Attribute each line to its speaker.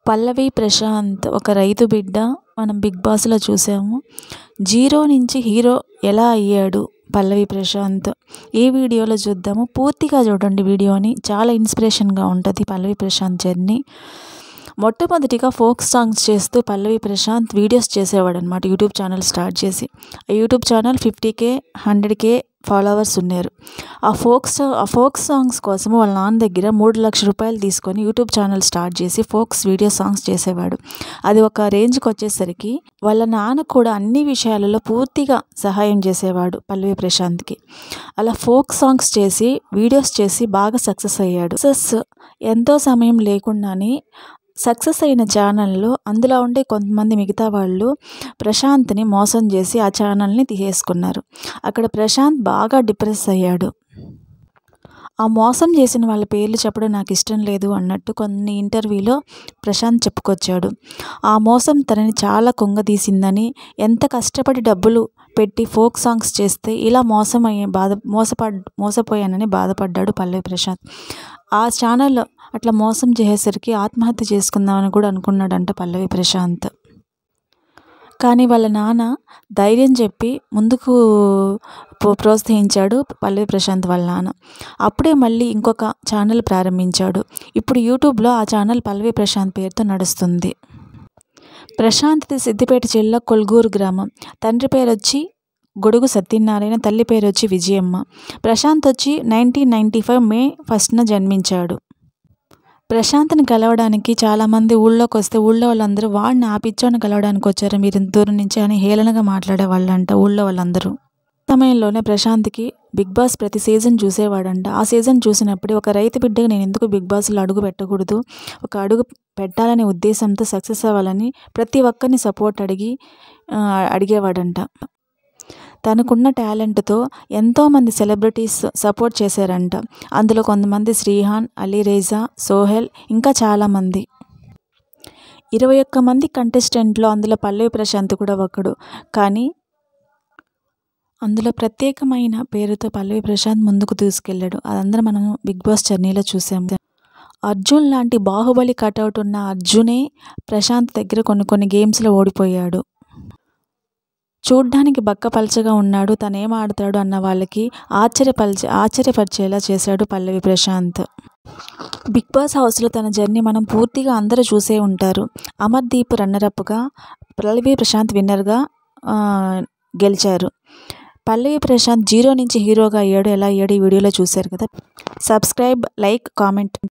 Speaker 1: పల్లవి ప్రశాంత్ ఒక రైతు బిడ్డ మనం బిగ్ బాస్లో చూసాము జీరో నుంచి హీరో ఎలా అయ్యాడు పల్లవి ప్రశాంత్ ఈ వీడియోలో చూద్దాము పూర్తిగా చూడండి వీడియోని చాలా ఇన్స్పిరేషన్గా ఉంటుంది పల్లవి ప్రశాంత్ జర్నీ మొట్టమొదటిగా ఫోక్ సాంగ్స్ చేస్తూ పల్లవి ప్రశాంత్ వీడియోస్ చేసేవాడు అనమాట యూట్యూబ్ ఛానల్ స్టార్ట్ చేసి ఆ YouTube channel fifty K hundred K followers ఉన్నారు ఆ ఫోక్ సా ఆ ఫోక్ సాంగ్స్ కోసం వాళ్ళ నాన్న దగ్గర మూడు లక్షల రూపాయలు తీసుకొని యూట్యూబ్ ఛానల్ స్టార్ట్ చేసి ఫోక్స్ వీడియో సాంగ్స్ చేసేవాడు అది ఒక రేంజ్కి వచ్చేసరికి వాళ్ళ నాన్న కూడా అన్ని విషయాలలో పూర్తిగా సహాయం చేసేవాడు పల్లవి ప్రశాంత్కి అలా ఫోక్ సాంగ్స్ చేసి వీడియోస్ చేసి బాగా సక్సెస్ అయ్యాడు సక్సెస్ ఎంతో సమయం లేకుండానే సక్సెస్ అయిన ఛానల్లో అందులో ఉండే కొంతమంది మిగతా వాళ్ళు ప్రశాంత్ని మోసం చేసి ఆ ఛానల్ని తీసేసుకున్నారు అక్కడ ప్రశాంత్ బాగా డిప్రెస్ అయ్యాడు ఆ మోసం చేసిన వాళ్ళ పేర్లు చెప్పడం నాకు ఇష్టం లేదు అన్నట్టు కొన్ని ఇంటర్వ్యూలో ప్రశాంత్ చెప్పుకొచ్చాడు ఆ మోసం తనని చాలా కుంగదీసిందని ఎంత కష్టపడి డబ్బులు పెట్టి ఫోక్ సాంగ్స్ చేస్తే ఇలా మోసం అయ్యే బాధ మోసపడ్ మోసపోయానని బాధపడ్డాడు పల్లవి ప్రశాంత్ ఆ ఛానల్ అట్లా మోసం చేసేసరికి ఆత్మహత్య చేసుకుందామని కూడా అనుకున్నాడంట పల్లవి ప్రశాంత్ కానీ వాళ్ళ నాన్న ధైర్యం చెప్పి ముందుకు ప్రోత్సహించాడు పల్లవి ప్రశాంత్ వాళ్ళ నాన్న అప్పుడే మళ్ళీ ఇంకొక ఛానల్ ప్రారంభించాడు ఇప్పుడు యూట్యూబ్లో ఆ ఛానల్ పల్లవి ప్రశాంత్ పేరుతో నడుస్తుంది ప్రశాంత్ది సిద్దిపేట జిల్లా కొల్గూరు గ్రామం తండ్రి పేరు వచ్చి గొడుగు సత్యనారాయణ తల్లి పేరు వచ్చి విజయమ్మ ప్రశాంత్ వచ్చి నైన్టీన్ నైంటీ ఫైవ్ మే ఫస్ట్న జన్మించాడు ప్రశాంత్ని కలవడానికి చాలామంది ఊళ్ళోకి వస్తే ఊళ్ళో వాళ్ళందరూ వాడిని ఆ పిచ్చోని కలవడానికి వచ్చారు మీరు ఇంత దూరం నుంచి అని హేళనగా మాట్లాడే వాళ్ళంట ఊళ్ళో వాళ్ళందరూ సమయంలోనే ప్రశాంత్కి బిగ్ బాస్ ప్రతి సీజన్ చూసేవాడంట ఆ సీజన్ చూసినప్పుడు ఒక రైతు బిడ్డగా నేను ఎందుకు బిగ్ బాస్లో అడుగు పెట్టకూడదు ఒక అడుగు పెట్టాలనే ఉద్దేశంతో సక్సెస్ అవ్వాలని ప్రతి ఒక్కరిని సపోర్ట్ అడిగి అడిగేవాడంట తనకున్న టాలెంట్తో ఎంతోమంది సెలబ్రిటీస్ సపోర్ట్ చేశారంట అందులో కొంతమంది శ్రీహాన్ అలీరేజా సోహెల్ ఇంకా చాలామంది ఇరవై ఒక్క మంది కంటెస్టెంట్లో అందులో పల్లవి ప్రశాంత్ కూడా ఒకడు కానీ అందులో ప్రత్యేకమైన పేరుతో పల్లవి ప్రశాంత్ ముందుకు తీసుకెళ్ళాడు అదందరం మనం బిగ్ బాస్ జర్నీలో చూసాం అర్జున్ లాంటి బాహుబలి కటౌట్ ఉన్న అర్జునే ప్రశాంత్ దగ్గర కొన్ని కొన్ని గేమ్స్లో ఓడిపోయాడు చూడ్డానికి బక్కపలచగా ఉన్నాడు తనేం ఆడతాడు అన్న వాళ్ళకి ఆశ్చర్యపరిచే ఆశ్చర్యపరిచేలా చేశాడు పల్లవి ప్రశాంత్ బిగ్ బాస్ హౌస్లో తన జర్నీ మనం పూర్తిగా అందరూ చూసే ఉంటారు అమర్దీప్ రన్నరప్గా పల్లవి ప్రశాంత్ విన్నర్గా గెలిచారు పల్లవి ప్రశాంత్ జీరో నుంచి హీరోగా అయ్యాడు ఎలా అయ్యాడు ఈ వీడియోలో చూశారు కదా సబ్స్క్రైబ్ లైక్ కామెంట్